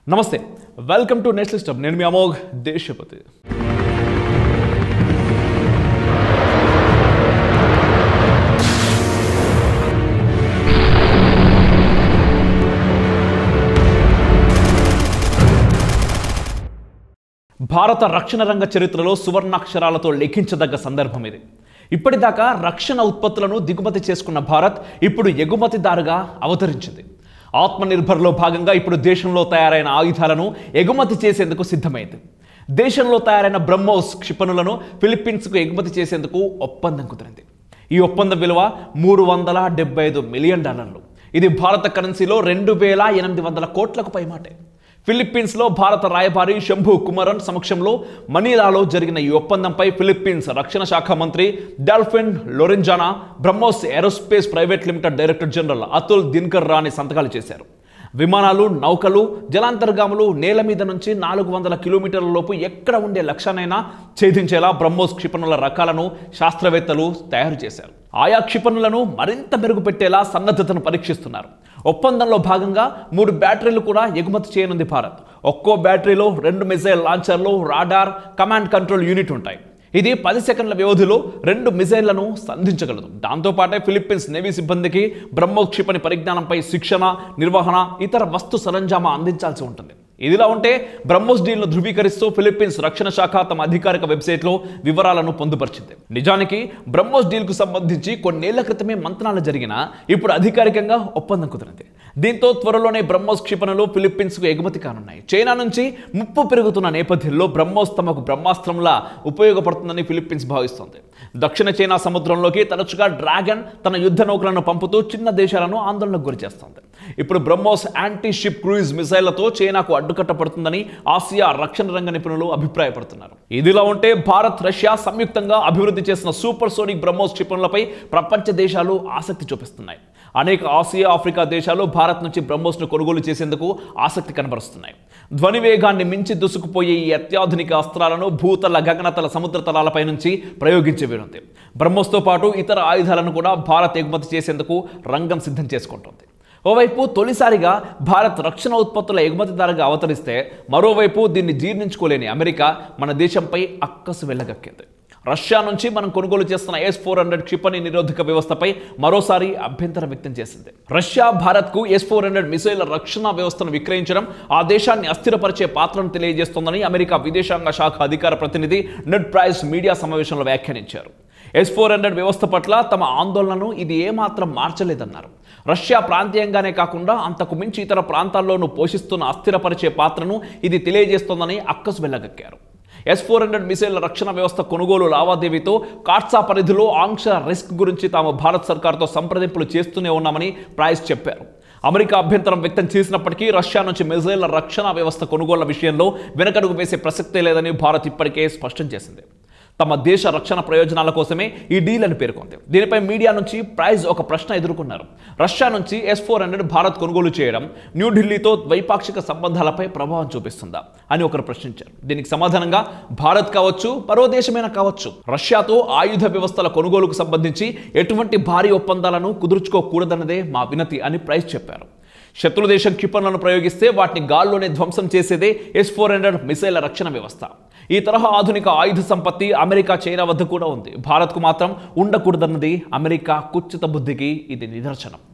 నమస్తే welcome to next లిస్టప్ నేను మీ అమోఘ్ దేశపతి భారత రక్షణ రంగ చరిత్రలో సువర్ణాక్షరాలతో లిఖించదగ్గ సందర్భం ఇది ఇప్పటిదాకా రక్షణ ఉత్పత్తులను దిగుమతి చేసుకున్న భారత్ ఇప్పుడు ఎగుమతిదారుగా అవతరించింది ఆత్మనిర్భర్లో భాగంగా ఇప్పుడు దేశంలో తయారైన ఆయుధాలను ఎగుమతి చేసేందుకు సిద్ధమైంది దేశంలో తయారైన బ్రహ్మోస్ క్షిపణులను ఫిలిప్పీన్స్కు ఎగుమతి చేసేందుకు ఒప్పందం కుదిరింది ఈ ఒప్పందం విలువ మూడు వందల డెబ్బై ఐదు మిలియన్ డాలర్లు ఇది భారత కరెన్సీలో రెండు వేల ఎనిమిది వందల కోట్లకు పైమాటే ఫిలిప్పీన్స్లో భారత రాయబారి శంభు కుమరన్ సమక్షంలో మనీలాలో జరిగిన ఈ ఒప్పందంపై ఫిలిప్పీన్స్ రక్షణ శాఖ మంత్రి Delfin Lorenzana BrahMos aerospace private limited director general Atul Dinkar Rane సంతకాలు చేశారు విమానాలు నౌకలు జలాంతర్గాములు నేల మీద నుంచి నాలుగు వందల కిలోమీటర్ల లోపు ఎక్కడ ఉండే లక్ష్యానైనా ఛేదించేలా బ్రహ్మోస్ క్షిపణుల రకాలను శాస్త్రవేత్తలు తయారు చేశారు ఆయా క్షిపణులను మరింత మెరుగుపెట్టేలా సన్నద్ధతను పరీక్షిస్తున్నారు ఒప్పందంలో భాగంగా మూడు బ్యాటరీలు కూడా ఎగుమతి చేయనుంది భారత్ ఒక్కో బ్యాటరీలో రెండు మిజైల్ లాంచర్లు రాడార్ కమాండ్ కంట్రోల్ యూనిట్ ఉంటాయి ఇది పది సెకండ్ల వ్యవధిలో రెండు మిజైళ్లను సంధించగలదు దాంతోపాటే ఫిలిప్పీన్స్ నేవీ సిబ్బందికి బ్రహ్మోస్ క్షిపణి పరిజ్ఞానంపై శిక్షణ నిర్వహణ ఇతర వస్తు సరంజామా అందించాల్సి ఉంటుంది ఇదిలా ఉంటే బ్రహ్మోస్ డీల్ను ధృవీకరిస్తూ ఫిలిప్పీన్స్ రక్షణ శాఖ తమ అధికారిక వెబ్సైట్లో వివరాలను పొందుపరిచింది నిజానికి బ్రహ్మోస్ డీల్కు సంబంధించి కొన్నేళ్ల క్రితమే మంతనాలు జరిగినా ఇప్పుడు అధికారికంగా ఒప్పందం కుదిరింది దీంతో త్వరలోనే బ్రహ్మోస్ క్షిపణులు ఫిలిప్పీన్స్కు ఎగుమతి కానున్నాయి చైనా నుంచి ముప్పు పెరుగుతున్న నేపథ్యంలో బ్రహ్మోస్ తమకు బ్రహ్మాస్త్రంలా ఉపయోగపడుతుందని ఫిలిప్పీన్స్ భావిస్తోంది దక్షిణ చైనా సముద్రంలోకి తరచుగా డ్రాగన్ తన యుద్ధ నౌకలను పంపుతూ చిన్న దేశాలను ఆందోళనకు గురిచేస్తోంది ఇప్పుడు బ్రహ్మోస్ యాంటీ షిప్ క్రూయిజ్ మిసైళ్లతో చైనాకు అడ్డుకట్టపడుతుందని ఆసియా రక్షణ రంగ నిపుణులు అభిప్రాయపడుతున్నారు ఇదిలా ఉంటే భారత్ రష్యా సంయుక్తంగా అభివృద్ధి చేసిన సూపర్ సోనిక్ బ్రహ్మోస్ క్షిపణులపై ప్రపంచ దేశాలు ఆసక్తి చూపిస్తున్నాయి అనేక ఆసియా ఆఫ్రికా దేశాలు భారత్ నుంచి బ్రహ్మోస్ను కొనుగోలు చేసేందుకు ఆసక్తి కనబరుస్తున్నాయి ధ్వని వేగాన్ని మించి దూసుకుపోయే ఈ అత్యాధునిక అస్త్రాలను భూతల గగనతల సముద్ర తలాలపై నుంచి ప్రయోగించే వీలుంది బ్రహ్మోస్తో పాటు ఇతర ఆయుధాలను కూడా భారత్ ఎగుమతి చేసేందుకు రంగం సిద్ధం చేసుకుంటోంది ఓవైపు తొలిసారిగా భారత్ రక్షణ ఉత్పత్తుల ఎగుమతిదారుగా అవతరిస్తే మరోవైపు దీన్ని జీర్ణించుకోలేని అమెరికా మన దేశంపై అక్కసు వెళ్ళగక్కింది రష్యా నుంచి మనం కొనుగోలు చేస్తున్న ఎస్ ఫోర్ హండ్రెడ్ క్షిపణి నిరోధక వ్యవస్థపై మరోసారి అభ్యంతరం వ్యక్తం చేసింది రష్యా భారత్కు ఎస్ ఫోర్ హండ్రెడ్ మిసైల్ రక్షణ వ్యవస్థను విక్రయించడం ఆ దేశాన్ని అస్థిరపరిచే పాత్రను తెలియజేస్తోందని అమెరికా విదేశాంగ శాఖ అధికార ప్రతినిధి నెడ్ ప్రైస్ మీడియా సమావేశంలో వ్యాఖ్యానించారు ఎస్ ఫోర్ హండ్రెడ్ వ్యవస్థ పట్ల తమ ఆందోళనను ఇది ఏమాత్రం మార్చలేదన్నారు రష్యా ప్రాంతీయంగానే కాకుండా అంతకు మించి ఇతర ప్రాంతాల్లోనూ పోషిస్తున్న అస్థిరపరిచే పాత్రను ఇది తెలియజేస్తోందని అక్కసు వెళ్ళగక్కారు ఎస్ ఫోర్ హండ్రెడ్ మిసైల్ రక్షణ వ్యవస్థ కొనుగోలు లావాదేవీతో కాట్సా పరిధిలో ఆంక్ష రిస్క్ గురించి తాము భారత్ సర్కార్తో సంప్రదింపులు చేస్తూనే ఉన్నామని ప్రైస్ చెప్పారు అమెరికా అభ్యంతరం వ్యక్తం చేసినప్పటికీ రష్యా నుంచి మిజైళ్ల రక్షణ వ్యవస్థ కొనుగోళ్ల విషయంలో వెనకడుగు వేసే ప్రసక్తే లేదని భారత్ ఇప్పటికే స్పష్టం చేసింది తమ దేశ రక్షణ ప్రయోజనాల కోసమే ఈ డీల్ అని పేర్కొంది దీనిపై మీడియా నుంచి ప్రైజ్ ఒక ప్రశ్న ఎదుర్కొన్నారు రష్యా నుంచి ఎస్ ఫోర్ హండ్రెడ్ భారత్ కొనుగోలు చేయడం న్యూఢిల్లీతో ద్వైపాక్షిక సంబంధాలపై ప్రభావం చూపిస్తుందా అని ఒకరు ప్రశ్నించారు దీనికి సమాధానంగా భారత్ కావచ్చు మరో దేశమైనా కావచ్చు రష్యాతో ఆయుధ వ్యవస్థల కొనుగోలుకు సంబంధించి ఎటువంటి భారీ ఒప్పందాలను కుదుర్చుకోకూడదన్నదే మా వినతి అని ప్రైజ్ చెప్పారు శత్రు దేశం క్షిపణులను ప్రయోగిస్తే వాటిని గాల్లోనే ధ్వంసం చేసేదే ఎస్ ఫోర్ హండ్రెడ్ మిసైల్ రక్షణ వ్యవస్థ ఈ తరహా ఆధునిక ఆయుధ సంపత్తి అమెరికా చైనా వద్ద కూడా ఉంది భారత్కు మాత్రం ఉండకూడదన్నది అమెరికా కుచ్చిత బుద్ధికి ఇది నిదర్శనం